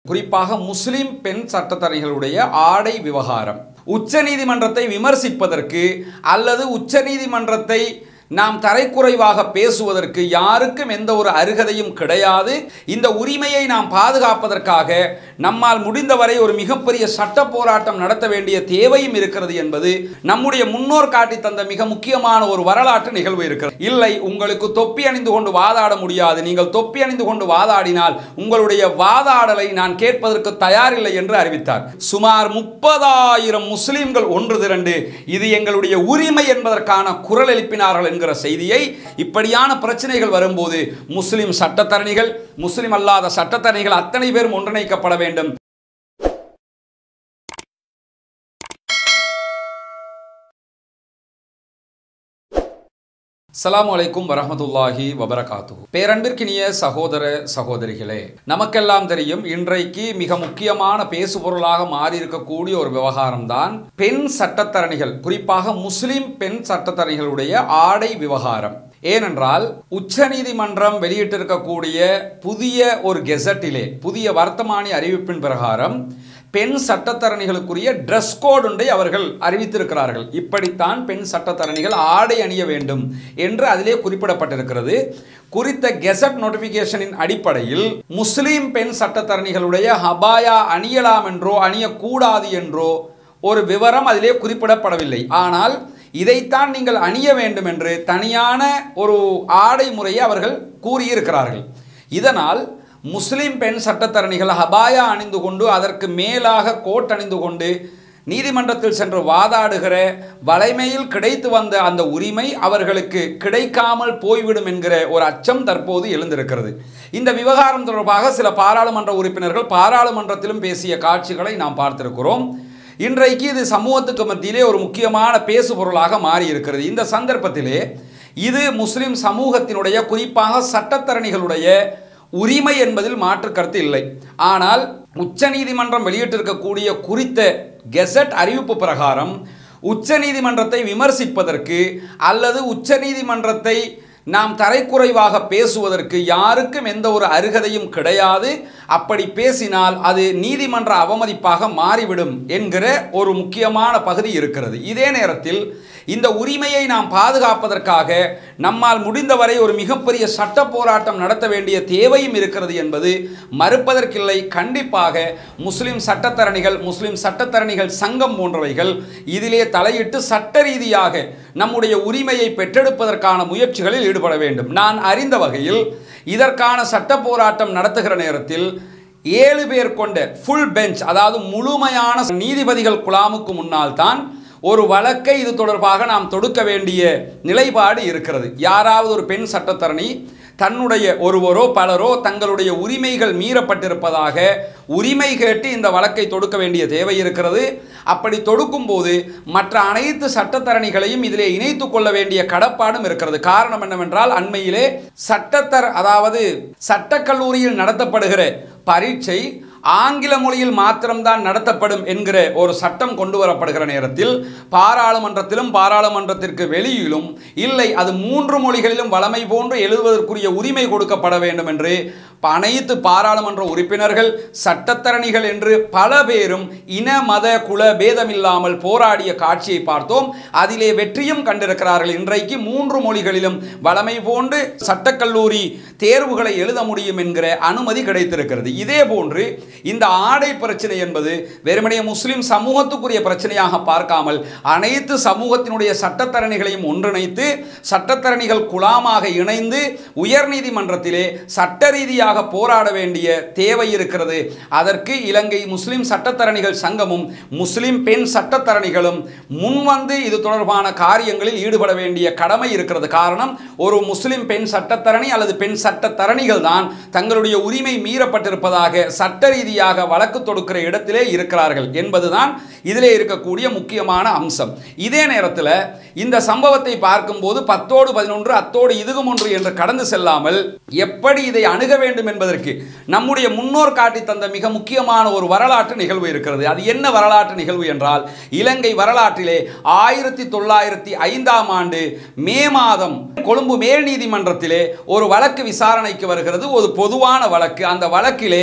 குறிப்பாக முஸ்லிம் பெண் சட்டத்தரணிகளுடைய ஆடை விவகாரம் உச்சநீதிமன்றத்தை விமர்சிப்பதற்கு அல்லது உச்சநீதிமன்றத்தை நாம் தரைக்குறைவாக பேசுவதற்கு யாருக்கும் எந்த ஒரு அருகதையும் கிடையாது இந்த உரிமையை நாம் பாதுகாப்பதற்காக நம்மால் முடிந்தவரை ஒரு மிகப்பெரிய சட்ட போராட்டம் நடத்த வேண்டிய தேவையும் இருக்கிறது என்பது நம்முடைய முன்னோர் காட்டி தந்த மிக முக்கியமான ஒரு வரலாற்று நிகழ்வு இருக்கிறது இல்லை உங்களுக்கு தொப்பி அணிந்து கொண்டு வாதாட முடியாது நீங்கள் தொப்பி அணிந்து கொண்டு வாதாடினால் உங்களுடைய வாதாடலை நான் கேட்பதற்கு தயாரில்லை என்று அறிவித்தார் சுமார் முப்பதாயிரம் முஸ்லிம்கள் ஒன்று திரண்டு இது எங்களுடைய உரிமை என்பதற்கான குரல் எழுப்பினார்கள் என்கிற செய்தியை இப்படியான பிரச்சனைகள் வரும்போது முஸ்லிம் சட்டத்தரணிகள் முஸ்லிம் அல்லாத சட்டத்தரணிகள் அத்தனை பேரும் ஒன்றிணைக்கப்பட வேண்டும் அஸ்ஸலாமு அலைக்கும் வரஹமத்துல்லாஹி வபரகாத்து பேரன்பிற்கினிய சகோதர சகோதரிகளே நமக்கெல்லாம் தெரியும் இன்றைக்கு மிக முக்கியமான பேசுபொருளாக மாறி இருக்கக்கூடிய ஒரு விவகாரம்தான் பெண் சட்டத்தரணிகள் குறிப்பாக முஸ்லிம் பெண் சட்டத்தரணிகளுடைய ஆடை விவகாரம் ஏனென்றால் உச்சநீதிமன்றம் வெளியிட்டிருக்கக்கூடிய புதிய ஒரு கெசட்டிலே புதிய வர்த்தமானி அறிவிப்பின் பிரகாரம் பெண் சட்டத்தரணிகளுக்குரிய ட்ரெஸ் கோட் ஒன்றை அவர்கள் அறிவித்திருக்கிறார்கள் இப்படித்தான் பெண் சட்டத்தரணிகள் ஆடை அணிய வேண்டும் என்று அதிலே குறிப்பிடப்பட்டிருக்கிறது குறித்த கெசட் நோட்டிபிகேஷனின் அடிப்படையில் முஸ்லீம் பெண் சட்டத்தரணிகளுடைய ஹபாயா அணியலாம் என்றோ அணியக்கூடாது என்றோ ஒரு விவரம் அதிலே குறிப்பிடப்படவில்லை ஆனால் இதைத்தான் நீங்கள் அணிய வேண்டும் என்று தனியான ஒரு ஆடை முறையை அவர்கள் கூறியிருக்கிறார்கள் இதனால் முஸ்லிம் பெண் சட்டத்தரணிகள் ஹபாயா அணிந்து கொண்டு அதற்கு மேலாக கோட் அணிந்து கொண்டு நீதிமன்றத்தில் சென்று வாதாடுகிற வலைமையில் கிடைத்து வந்த அந்த உரிமை அவர்களுக்கு கிடைக்காமல் போய்விடும் என்கிற ஒரு அச்சம் தற்போது எழுந்திருக்கிறது இந்த விவகாரம் தொடர்பாக சில பாராளுமன்ற உறுப்பினர்கள் பாராளுமன்றத்திலும் பேசிய காட்சிகளை நாம் பார்த்திருக்கிறோம் இன்றைக்கு இது சமூகத்துக்கு மத்தியிலே ஒரு முக்கியமான பேசு பொருளாக மாறி இருக்கிறது இந்த சந்தர்ப்பத்திலே இது முஸ்லிம் சமூகத்தினுடைய குறிப்பாக சட்டத்தரணிகளுடைய உரிமை என்பதில் மாற்று கருத்து இல்லை ஆனால் உச்சநீதிமன்றம் வெளியிட்டிருக்கக்கூடிய குறித்த கெசட் அறிவிப்பு பிரகாரம் உச்சநீதிமன்றத்தை விமர்சிப்பதற்கு அல்லது உச்சநீதிமன்றத்தை நாம் தரைக்குறைவாக பேசுவதற்கு யாருக்கும் எந்த ஒரு அருகதையும் கிடையாது அப்படி பேசினால் அது நீதிமன்ற அவமதிப்பாக மாறிவிடும் என்கிற ஒரு முக்கியமான பகுதி இருக்கிறது இதே நேரத்தில் இந்த உரிமையை நாம் பாதுகாப்பதற்காக நம்மால் முடிந்தவரை ஒரு மிகப்பெரிய சட்ட போராட்டம் நடத்த வேண்டிய தேவையும் இருக்கிறது என்பது மறுப்பதற்கில்லை கண்டிப்பாக முஸ்லிம் சட்டத்தரணிகள் முஸ்லிம் சட்டத்தரணிகள் சங்கம் போன்றவைகள் இதிலே தலையிட்டு சட்ட ரீதியாக நம்முடைய உரிமையை பெற்றெடுப்பதற்கான முயற்சிகளில் ஈடுபட வேண்டும் நான் அறிந்த வகையில் இதற்கான சட்ட போராட்டம் நடத்துகிற நேரத்தில் ஏழு பேர் கொண்ட ஃபுல் பெஞ்ச் அதாவது முழுமையான நீதிபதிகள் குழாமுக்கு முன்னால் தான் ஒரு வழக்கை இது தொடர்பாக நாம் தொடுக்க வேண்டிய நிலைப்பாடு இருக்கிறது யாராவது ஒரு பெண் சட்டத்தரணி தன்னுடைய ஒருவரோ பலரோ தங்களுடைய உரிமைகள் மீறப்பட்டிருப்பதாக உரிமை கேட்டு இந்த வழக்கை தொடுக்க வேண்டிய தேவை இருக்கிறது அப்படி தொடுக்கும் போது மற்ற அனைத்து சட்டத்தரணிகளையும் இதிலே இணைத்து கொள்ள வேண்டிய கடப்பாடும் இருக்கிறது காரணம் என்னவென்றால் அண்மையிலே சட்டத்தர அதாவது சட்டக்கல்லூரியில் நடத்தப்படுகிற பரீட்சை ஆங்கில மொழியில் மாத்திரம்தான் நடத்தப்படும் என்கிற ஒரு சட்டம் கொண்டு வரப்படுகிற நேரத்தில் பாராளுமன்றத்திலும் பாராளுமன்றத்திற்கு வெளியிலும் இல்லை அது மூன்று மொழிகளிலும் வளமை போன்று எழுதுவதற்குரிய உரிமை கொடுக்கப்பட வேண்டும் என்று அனைத்து பாராளுமன்ற உறுப்பினர்கள் சட்டத்தரணிகள் என்று பல பேரும் இன மத குல பேதமில்லாமல் போராடிய காட்சியை பார்த்தோம் அதிலே வெற்றியும் கண்டிருக்கிறார்கள் இன்றைக்கு மூன்று மொழிகளிலும் வளமை போன்று சட்டக்கல்லூரி தேர்வுகளை எழுத முடியும் என்கிற அனுமதி கிடைத்திருக்கிறது இதே போன்று இந்த ஆடை பிரச்சனை என்பது வெறுமனே முஸ்லிம் சமூகத்துக்குரிய பிரச்சனையாக பார்க்காமல் அனைத்து சமூகத்தினுடைய சட்டத்தரணிகளையும் ஒன்றிணைத்து சட்டத்தரணிகள் குழாமாக இணைந்து உயர்நீதிமன்றத்திலே சட்ட ரீதியாக போராட வேண்டிய தேவை இருக்கிறது அதற்கு இலங்கை முஸ்லிம் சட்டத்தரணிகள் சங்கமும் முஸ்லிம் பெண் சட்டத்தரணிகளும் முன்வந்து இது தொடர்பான காரியங்களில் ஈடுபட வேண்டிய கடமை இருக்கிறது காரணம் ஒரு முஸ்லிம் பெண் சட்டத்தரணி அல்லது பெண் சட்டத்தரணிகள் தான் தங்களுடைய உரிமை மீறப்பட்டிருப்பதாக சட்ட ரீதியாக வழக்கு தொடுக்கிற இடத்திலே இருக்கிறார்கள் என்பதுதான் இதிலே இருக்கக்கூடிய முக்கியமான அம்சம் இதே நேரத்தில் இந்த சம்பவத்தை பார்க்கும்போது பத்தோடு பதினொன்று அத்தோடு இதுகும் ஒன்று என்று கடந்து செல்லாமல் எப்படி இதை அணுக வேண்டும் என்பதற்கு நம்முடைய முன்னோர் காட்டி தந்த மிக முக்கியமான ஒரு வரலாற்று நிகழ்வு இருக்கிறது அது என்ன வரலாற்று நிகழ்வு என்றால் இலங்கை வரலாற்றிலே ஆயிரத்தி தொள்ளாயிரத்தி ஐந்தாம் ஆண்டு மே மாதம் கொழும்பு மேல் நீதிமன்றத்திலே ஒரு வழக்கு விசாரணைக்கு வருகிறது ஒரு பொதுவான வழக்கு அந்த வழக்கிலே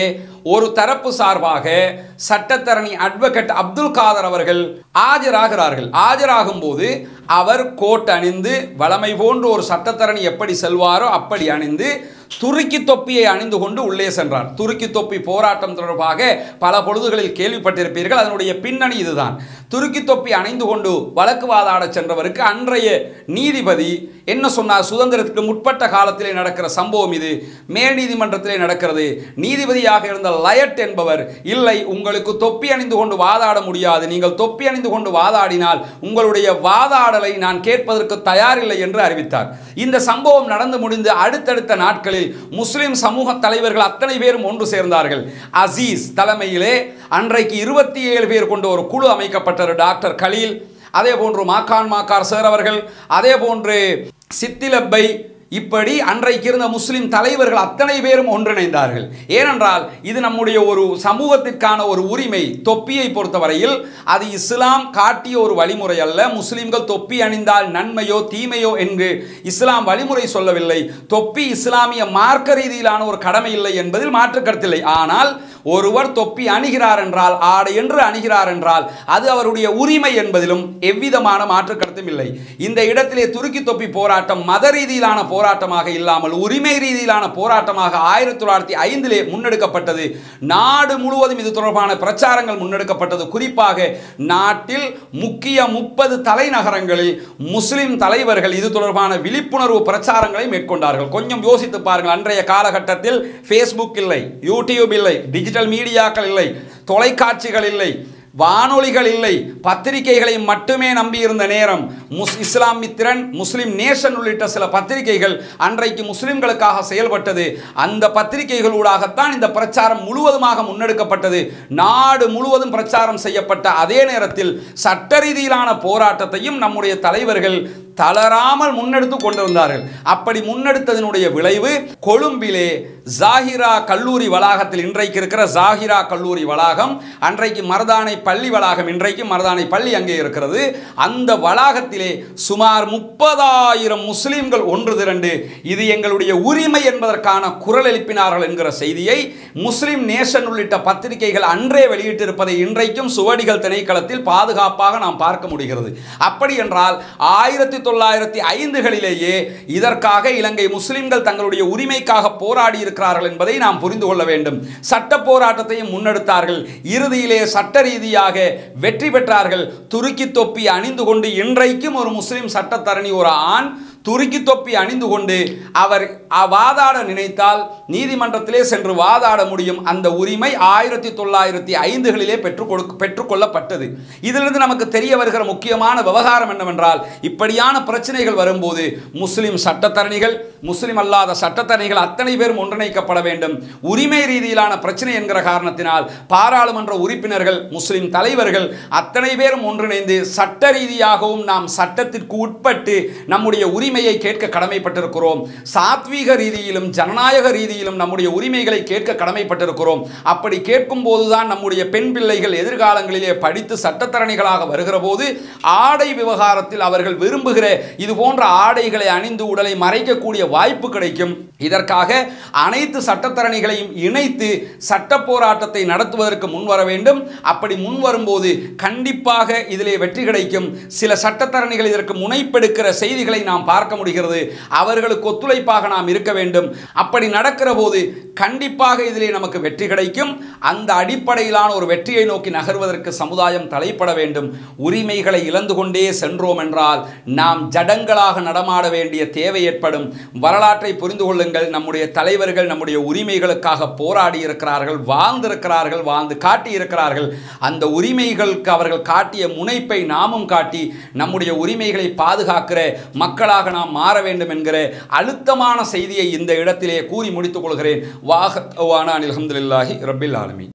ஒரு தரப்பு சார்பாக சட்டத்தரணி அட்வொகேட் அப்துல் காதர் அவர்கள் ஆஜராகிறார்கள் ஆஜராகும் போது அவர் கோட் அணிந்து வளமை போன்று ஒரு சட்டத்தரணி எப்படி செல்வாரோ அப்படி அணிந்து துருக்கி தொப்பியை அணிந்து கொண்டு உள்ளே சென்றார் துருக்கி தொப்பி போராட்டம் தொடர்பாக பல பொழுதுகளில் கேள்விப்பட்டிருப்பீர்கள் அதனுடைய பின்னணி இதுதான் துருக்கி தொப்பி அணிந்து கொண்டு வழக்கு வாதாட சென்றவருக்கு அன்றைய நீதிபதி என்ன சொன்னார் சுதந்திரத்துக்கு முற்பட்ட காலத்திலே நடக்கிற சம்பவம் இது மேல் நீதிமன்றத்திலே நடக்கிறது நீதிபதியாக இருந்த லயட் என்பவர் இல்லை உங்களுக்கு தொப்பி அணிந்து கொண்டு வாதாட முடியாது நீங்கள் தொப்பி அணிந்து கொண்டு வாதாடினால் உங்களுடைய வாதாடலை நான் கேட்பதற்கு தயாரில்லை என்று அறிவித்தார் இந்த சம்பவம் நடந்து முடிந்து அடுத்தடுத்த நாட்களில் முஸ்லிம் சமூக தலைவர்கள் அத்தனை பேரும் ஒன்று சேர்ந்தார்கள் அசீஸ் தலைமையிலே அன்றைக்கு இருபத்தி ஏழு பேர் கொண்ட ஒரு குழு அமைக்கப்பட்டது டாக்டர் கலீல் அதே போன்று மாக்கான் மாக்கார் சார் அவர்கள் அதே போன்று சித்திலப்பை இப்படி அன்றைக்கு இருந்த முஸ்லிம் தலைவர்கள் அத்தனை பேரும் ஒன்றிணைந்தார்கள் ஏனென்றால் இது நம்முடைய ஒரு சமூகத்திற்கான ஒரு உரிமை தொப்பியை பொறுத்தவரையில் அது இஸ்லாம் காட்டிய ஒரு வழிமுறை அல்ல முஸ்லிம்கள் தொப்பி அணிந்தால் நன்மையோ தீமையோ என்று இஸ்லாம் வழிமுறை சொல்லவில்லை தொப்பி இஸ்லாமிய மார்க்க ரீதியிலான ஒரு கடமை இல்லை என்பதில் மாற்று கருத்தில்லை ஆனால் ஒருவர் தொப்பி அணிகிறார் என்றால் ஆடை என்று அணிகிறார் என்றால் அது அவருடைய உரிமை என்பதிலும் எவ்விதமான மாற்று கருத்தும் இல்லை இந்த இடத்திலே துருக்கி தொப்பி போராட்டம் மத ரீதியிலான போராட்டமாக இல்லாமல் உரிமை ரீதியிலான போராட்டமாக ஆயிரத்தி தொள்ளாயிரத்தி ஐந்திலே முன்னெடுக்கப்பட்டது நாடு முழுவதும் இது தொடர்பான பிரச்சாரங்கள் முன்னெடுக்கப்பட்டது குறிப்பாக நாட்டில் முக்கிய முப்பது தலைநகரங்களில் முஸ்லிம் தலைவர்கள் இது தொடர்பான விழிப்புணர்வு பிரச்சாரங்களை மேற்கொண்டார்கள் கொஞ்சம் யோசித்து பாருங்கள் அன்றைய காலகட்டத்தில் ஃபேஸ்புக் இல்லை யூடியூப் இல்லை டிஜிட்டல் மீடியாக்கள் இல்லை தொலைக்காட்சிகள் இல்லை வானொலிகள் இல்லை பத்திரிகைகளை மட்டுமே நம்பியிருந்த நேரம் முஸ் இஸ்லாம் மித்திரன் முஸ்லிம் நேஷன் உள்ளிட்ட சில பத்திரிகைகள் அன்றைக்கு முஸ்லிம்களுக்காக செயல்பட்டது அந்த பத்திரிகைகளூடாகத்தான் இந்த பிரச்சாரம் முழுவதுமாக முன்னெடுக்கப்பட்டது நாடு முழுவதும் பிரச்சாரம் செய்யப்பட்ட அதே நேரத்தில் சட்ட ரீதியிலான போராட்டத்தையும் நம்முடைய தலைவர்கள் தளராமல் முன்னெடுத்து கொண்டு வந்தார்கள் அப்படி முன்னெடுத்ததனுடைய விளைவு கொழும்பிலே ஜாகிரா கல்லூரி வளாகத்தில் இன்றைக்கு இருக்கிற ஜாகிரா கல்லூரி வளாகம் அன்றைக்கு மருதானை பள்ளி வளாகம் இன்றைக்கு மருதானை பள்ளி அங்கே இருக்கிறது அந்த வளாகத்திலே சுமார் முப்பதாயிரம் முஸ்லிம்கள் ஒன்று திரண்டு இது எங்களுடைய உரிமை என்பதற்கான குரல் எழுப்பினார்கள் என்கிற செய்தியை முஸ்லிம் நேஷன் உள்ளிட்ட பத்திரிகைகள் அன்றே வெளியிட்டிருப்பதை இன்றைக்கும் சுவடிகள் திணைக்களத்தில் பாதுகாப்பாக நாம் பார்க்க முடிகிறது அப்படி என்றால் ஆயிரத்தி தொள்ளாயிரத்தி ஐந்துகளிலேயே இதற்காக இலங்கை முஸ்லிம்கள் தங்களுடைய உரிமைக்காக போராடி இருக்கிறார்கள் என்பதை நாம் புரிந்து கொள்ள வேண்டும் சட்ட போராட்டத்தையும் முன்னெடுத்தார்கள் இறுதியிலே சட்ட ரீதியாக வெற்றி பெற்றார்கள் துருக்கி தொப்பி அணிந்து கொண்டு இன்றைக்கும் ஒரு முஸ்லிம் சட்டத்தரணி ஒரு ஆண் துருக்கி தொப்பி அணிந்து கொண்டு அவர் அ- வாதாட நினைத்தால் நீதிமன்றத்திலே சென்று வாதாட முடியும் அந்த உரிமை ஆயிரத்தி தொள்ளாயிரத்தி ஐந்துகளிலே பெற்றுக் கொடு பெற்றுக்கொள்ளப்பட்டது இதிலிருந்து நமக்கு தெரிய வருகிற முக்கியமான விவகாரம் என்னவென்றால் இப்படியான பிரச்சனைகள் வரும்போது முஸ்லிம் சட்டத்தரணிகள் முஸ்லிம் அல்லாத சட்டத்தரணிகள் அத்தனை பேரும் ஒன்றிணைக்கப்பட வேண்டும் உரிமை ரீதியிலான பிரச்சனை என்கிற காரணத்தினால் பாராளுமன்ற உறுப்பினர்கள் முஸ்லிம் தலைவர்கள் அத்தனை பேரும் ஒன்றிணைந்து சட்ட ரீதியாகவும் நாம் சட்டத்திற்கு உட்பட்டு நம்முடைய உரிமையை கேட்க கடமைப்பட்டிருக்கிறோம் சாத்வீக ரீதியிலும் ஜனநாயக ரீதியிலும் நம்முடைய உரிமைகளை கேட்க கடமைப்பட்டிருக்கிறோம் அப்படி கேட்கும் போதுதான் நம்முடைய பெண் பிள்ளைகள் எதிர்காலங்களிலே படித்து சட்டத்தரணிகளாக வருகிற போது ஆடை விவகாரத்தில் அவர்கள் விரும்புகிற இது போன்ற ஆடைகளை அணிந்து உடலை மறைக்கக்கூடிய வாய்ப்பு கிடைக்கும் இதற்காக அனைத்து சட்டத்தரணிகளையும் இணைத்து சட்ட போராட்டத்தை நடத்துவதற்கு முன்வர வேண்டும் அப்படி முன் வரும்போது கண்டிப்பாக இதிலே வெற்றி கிடைக்கும் சில சட்டத்தரணிகள் இதற்கு முனைப்பெடுக்கிற செய்திகளை நாம் பார்க்க முடிகிறது அவர்களுக்கு ஒத்துழைப்பாக நாம் இருக்க வேண்டும் அப்படி நடக்கிற போது கண்டிப்பாக இதிலே நமக்கு வெற்றி கிடைக்கும் அந்த அடிப்படையிலான ஒரு வெற்றியை நோக்கி நகர்வதற்கு சமுதாயம் தலைப்பட வேண்டும் உரிமைகளை இழந்து கொண்டே சென்றோம் என்றால் நாம் ஜடங்களாக நடமாட வேண்டிய தேவை ஏற்படும் வரலாற்றை புரிந்து கொள்ளுங்கள் நம்முடைய தலைவர்கள் நம்முடைய உரிமைகளுக்காக போராடி இருக்கிறார்கள் வாழ்ந்திருக்கிறார்கள் வாழ்ந்து காட்டியிருக்கிறார்கள் அந்த உரிமைகளுக்கு அவர்கள் காட்டிய முனைப்பை நாமும் காட்டி நம்முடைய உரிமைகளை பாதுகாக்கிற மக்களாக நாம் மாற வேண்டும் என்கிற அழுத்தமான செய்தியை இந்த இடத்திலே கூறி முடித்துக் கொள்கிறேன் வாஹத் அனில் அல்ஹம்துலில்லாஹி ரப்பில் ஆலமீன்